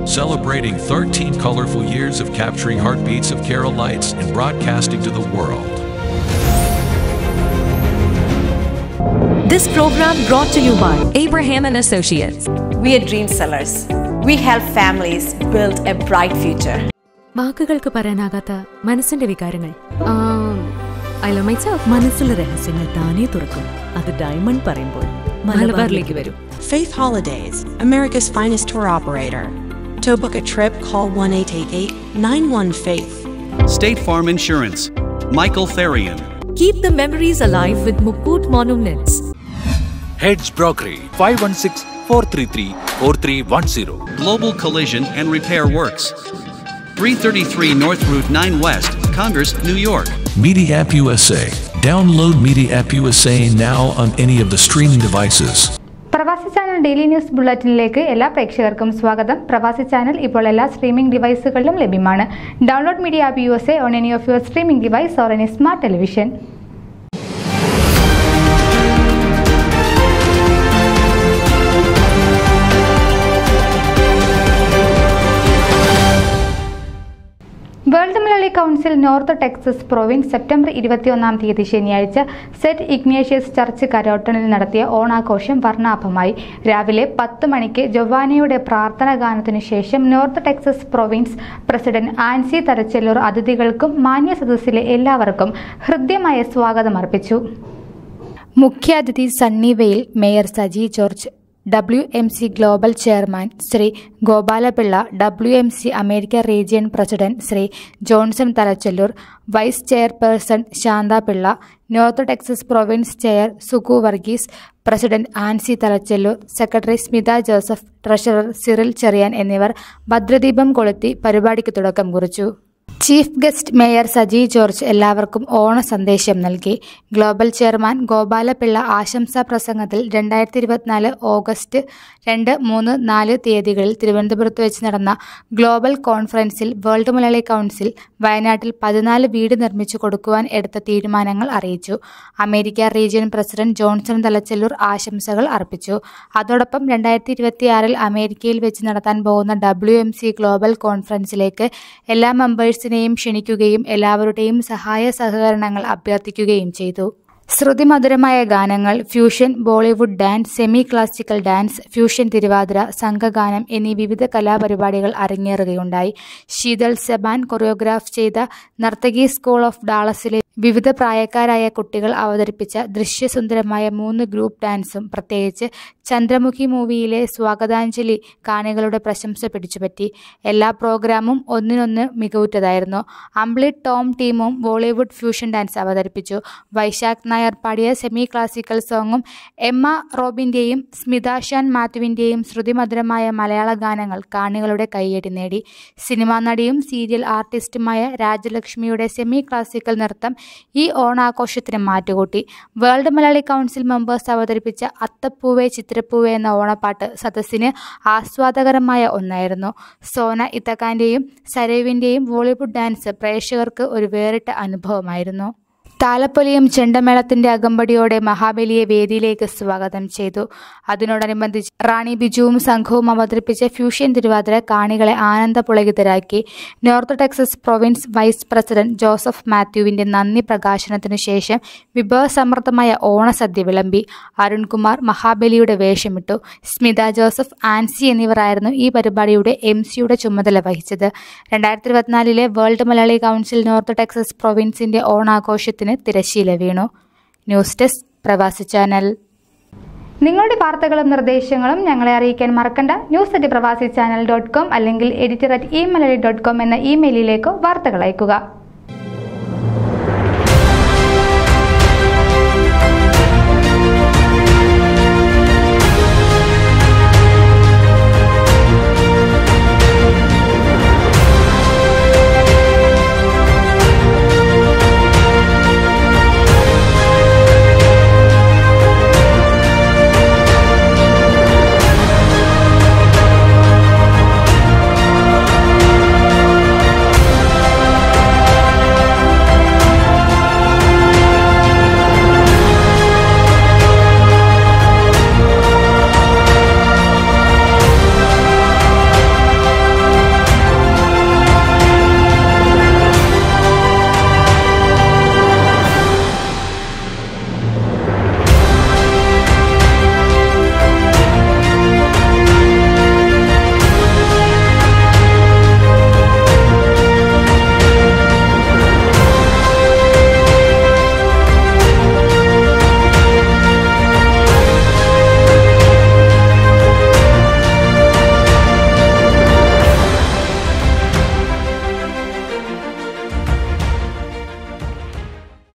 celebrating 13 colorful years of capturing heartbeats of Carolites and broadcasting to the world. This program brought to you by Abraham and Associates. We are dream sellers. We help families build a bright future. വാക്കുകൾക്ക് പറയാനാകാത്ത മനസ്സിന്റെ വികാരങ്ങൾ I love my self മനസ്സിലെ രഹസ്യങ്ങൾ താനേ തുറക്കും അത് diamond പറയുമ്പോൾ മലബാറിലേക്ക് വരും Faith Holidays, America's finest tour operator. To book a trip, call 1 888 91 Faith. State Farm Insurance. Michael Therian. Keep the memories alive with Mukut Monuments. Heads Brokery 516 433 4310. Global Collision and Repair Works. 333 North Route 9 West, Congress, New York. Media App USA. Download Media App USA now on any of the streaming devices. Pravasi channel daily news ബുള്ളറ്റിനിലേക്ക് എല്ലാ പ്രേക്ഷകർക്കും സ്വാഗതം പ്രവാസി channel ഇപ്പോൾ എല്ലാ streaming ഡിവൈസുകളിലും ലഭ്യമാണ് download media app U S A on any of your streaming device or any smart television world Malayali council north Texas province September ഇരുപത്തിയൊന്നാം തീയതി ശനിയാഴ്ച സെന്റ് ഇഗ്നേഷ്യസ് ചർച്ച് കരോട്ടണിൽ നടത്തിയ ഓണാഘോഷം വർണ്ണാഭമായി രാവിലെ പത്ത് മണിക്ക് ജൊവാനയുടെ പ്രാർത്ഥനാ ഗാനത്തിനു ശേഷം north Texas province president Ancy Tharachelloor അതിഥികൾക്കും മാന്യ സദസ്സിലെ എല്ലാവർക്കും ഹൃദ്യമായ സ്വാഗതം അർപ്പിച്ചു മുഖ്യാതിഥി Sunnyvale mayor Saji George W M C global chairman Shri Gopalapillai W M C America region president Shri Johnson Thalachelloor vice chairperson Shanthapillai north Texas province chair Suku Varghese president Ancy Thalachelloor secretary Smitha Joseph treasurer Cyril Cherian എന്നിവർ ഭദ്രദീപം കൊളുത്തി പരിപാടിക്ക് തുടക്കം കുറിച്ചു chief guest mayor Saji George എല്ലാവർക്കും ഓണ സന്ദേശം നൽകി ഗ്ലോബൽ ചെയർമാൻ ഗോപാലപിള്ള ആശംസാ പ്രസംഗത്തിൽ രണ്ടായിരത്തി ഇരുപത്തിനാല് ഓഗസ്റ്റ് രണ്ട് മൂന്ന് നാല് തീയതികളിൽ തിരുവനന്തപുരത്ത് വെച്ച് നടന്ന ഗ്ലോബൽ കോൺഫറൻസിൽ വേൾഡ് മലയാളി കൗൺസിൽ വയനാട്ടിൽ പതിനാല് വീട് നിർമ്മിച്ചു കൊടുക്കുവാൻ എടുത്ത തീരുമാനങ്ങൾ അറിയിച്ചു America region president Johnson Thalachelloor ആശംസകൾ അർപ്പിച്ചു അതോടൊപ്പം രണ്ടായിരത്തി ഇരുപത്തിയാറിൽ അമേരിക്കയിൽ വെച്ച് നടത്താൻ പോകുന്ന ഡബ്ല്യു എം സി ഗ്ലോബൽ കോൺഫറൻസിലേക്ക് എല്ലാ മെമ്പേഴ്സിനെയും ക്ഷണിക്കുകയും എല്ലാവരുടെയും സഹായ സഹകരണങ്ങൾ അഭ്യർത്ഥിക്കുകയും ചെയ്തു ശ്രുതിമധുരമായ ഗാനങ്ങൾ fusion Bollywood dance semi classical dance fusion Thiruvathira സംഘഗാനം എന്നീ വിവിധ കലാപരിപാടികൾ അരങ്ങേറുകയുണ്ടായി ശീതൾ സെബാൻ കൊറിയോഗ്രാഫ് ചെയ്ത നർത്തകി സ്കൂൾ ഓഫ് ഡാളസിലെ വിവിധ പ്രായക്കാരായ കുട്ടികൾ അവതരിപ്പിച്ച ദൃശ്യസുന്ദരമായ മൂന്ന് ഗ്രൂപ്പ് ഡാൻസും പ്രത്യേകിച്ച് ചന്ദ്രമുഖി മൂവിയിലെ സ്വാഗതാഞ്ജലി കാണികളുടെ പ്രശംസ പിടിച്ചുപറ്റി എല്ലാ പ്രോഗ്രാമും ഒന്നിനൊന്ന് മികവുറ്റതായിരുന്നു അംബ്ലി ടോം ടീമും ബോളിവുഡ് ഫ്യൂഷൻ ഡാൻസ് അവതരിപ്പിച്ചു വൈശാഖ് നായർ പാടിയ സെമി ക്ലാസിക്കൽ സോങ്ങും എമ്മ റോബിന്റെയും സ്മിത ഷാൻ മാത്യുവിന്റെയും ശ്രുതിമധുരമായ മലയാള ഗാനങ്ങൾ കാണികളുടെ കൈയടി നേടി സിനിമാ നടിയും സീരിയൽ ആർട്ടിസ്റ്റുമായ രാജലക്ഷ്മിയുടെ സെമി ക്ലാസിക്കൽ നൃത്തം ഈ ഓണാഘോഷത്തിന് മാറ്റുകൂട്ടി വേൾഡ് മലയാളി കൗൺസിൽ മെമ്പേഴ്സ് അവതരിപ്പിച്ച അത്തപ്പൂവേ ചിത്രപ്പൂവേ എന്ന ഓണപ്പാട്ട് സദസ്സിന് ആസ്വാദകരമായ ഒന്നായിരുന്നു സോന ഇത്തക്കാന്റെയും സരയുവിന്റെയും ബോളിവുഡ് ഡാൻസ് പ്രേക്ഷകർക്ക് ഒരു വേറിട്ട അനുഭവമായിരുന്നു താലപ്പൊലിയും ചെണ്ടമേളത്തിന്റെ അകമ്പടിയോടെ മഹാബലിയെ വേദിയിലേക്ക് സ്വാഗതം ചെയ്തു അതിനോടനുബന്ധിച്ച് റാണി ബിജുവും സംഘവും അവതരിപ്പിച്ച ഫ്യൂഷൻ തിരുവാതിര കാണികളെ ആനന്ദപുളകിതരാക്കി north Texas province vice president Joseph മാത്യുവിന്റെ നന്ദി പ്രകാശനത്തിനു ശേഷം വിഭവസമൃദ്ധമായ ഓണസദ്യ വിളമ്പി അരുൺകുമാർ മഹാബലിയുടെ വേഷമിട്ടു സ്മിത ജോസഫ് ആൻസി എന്നിവരായിരുന്നു ഈ പരിപാടിയുടെ എം സിയുടെ ചുമതല വഹിച്ചത് രണ്ടായിരത്തി ഇരുപത്തിനാലിലെ world Malayali council north Texas പ്രൊവിൻസിന്റെ ഓണാഘോഷത്തിന് തിരശ്ശീല വീണു ന്യൂസ് ഡെസ്ക് പ്രവാസി ചാനൽ നിങ്ങളുടെ വാർത്തകളും നിർദ്ദേശങ്ങളും ഞങ്ങളെ അറിയിക്കാൻ മറക്കണ്ട news at Pravasi channel dot com അല്ലെങ്കിൽ editor at email dot com എന്ന ഇമെയിലിലേക്കോ വാർത്തകൾ അയക്കുക